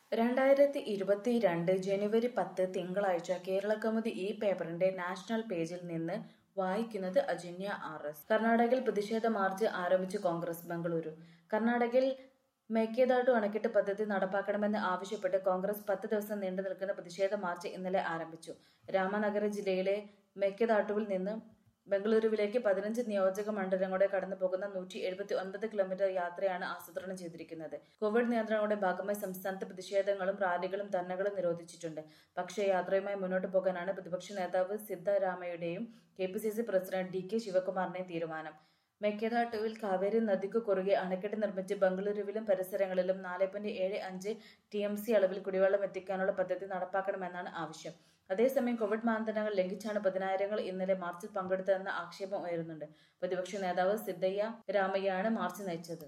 രണ്ടായിരത്തി ഇരുപത്തിരണ്ട് ജനുവരി പത്ത് തിങ്കളാഴ്ച കേരളകൗമുദി ഈ പേപ്പറിന്റെ നാഷണൽ പേജിൽ നിന്ന് വായിക്കുന്നത് അജന്യ ആർ എസ് കർണാടകയിൽ പ്രതിഷേധ മാർച്ച് ആരംഭിച്ചു കോൺഗ്രസ് ബംഗളൂരു കർണാടകയിൽ മേക്കേദാട്ടു അണക്കെട്ട് പദ്ധതി നടപ്പാക്കണമെന്ന് ആവശ്യപ്പെട്ട് കോൺഗ്രസ് പത്ത് ദിവസം നീണ്ടു നിൽക്കുന്ന പ്രതിഷേധ മാർച്ച് ഇന്നലെ ആരംഭിച്ചു രാമനഗര ജില്ലയിലെ മേക്കേദാട്ടുവിൽ നിന്ന് ബംഗളൂരുവിലേക്ക് പതിനഞ്ച് നിയോജക മണ്ഡലങ്ങളുടെ കടന്നു പോകുന്ന നൂറ്റി എഴുപത്തി ഒൻപത് കിലോമീറ്റർ യാത്രയാണ് ആസൂത്രണം ചെയ്തിരിക്കുന്നത് കോവിഡ് നിയന്ത്രണങ്ങളുടെ ഭാഗമായി സംസ്ഥാനത്ത് പ്രതിഷേധങ്ങളും റാലികളും ധർണകളും നിരോധിച്ചിട്ടുണ്ട് പക്ഷേ യാത്രയുമായി മുന്നോട്ട് പോകാനാണ് പ്രതിപക്ഷ നേതാവ് സിദ്ധരാമയുടെയും K P C C president D K ശിവകുമാറിന്റെയും തീരുമാനം മെക്കേദാട്ടുവിൽ കാവേരി നദിക്കു കുറുകെ അണക്കെട്ട് നിർമ്മിച്ച് ബംഗളൂരുവിലും പരിസരങ്ങളിലും നാല് പോയിന്റ് ഏഴ് അഞ്ച് ടി എം സി അളവിൽ കുടിവെള്ളം എത്തിക്കാനുള്ള പദ്ധതി നടപ്പാക്കണമെന്നാണ് ആവശ്യം അതേസമയം കോവിഡ് മാനദണ്ഡങ്ങൾ ലംഘിച്ചാണ് പതിനായിരങ്ങൾ ഇന്നലെ മാർച്ചിൽ പങ്കെടുത്തതെന്ന ആക്ഷേപം ഉയരുന്നുണ്ട് പ്രതിപക്ഷ നേതാവ് സിദ്ധയ്യ രാമയ്യാണ് മാർച്ച് നയിച്ചത്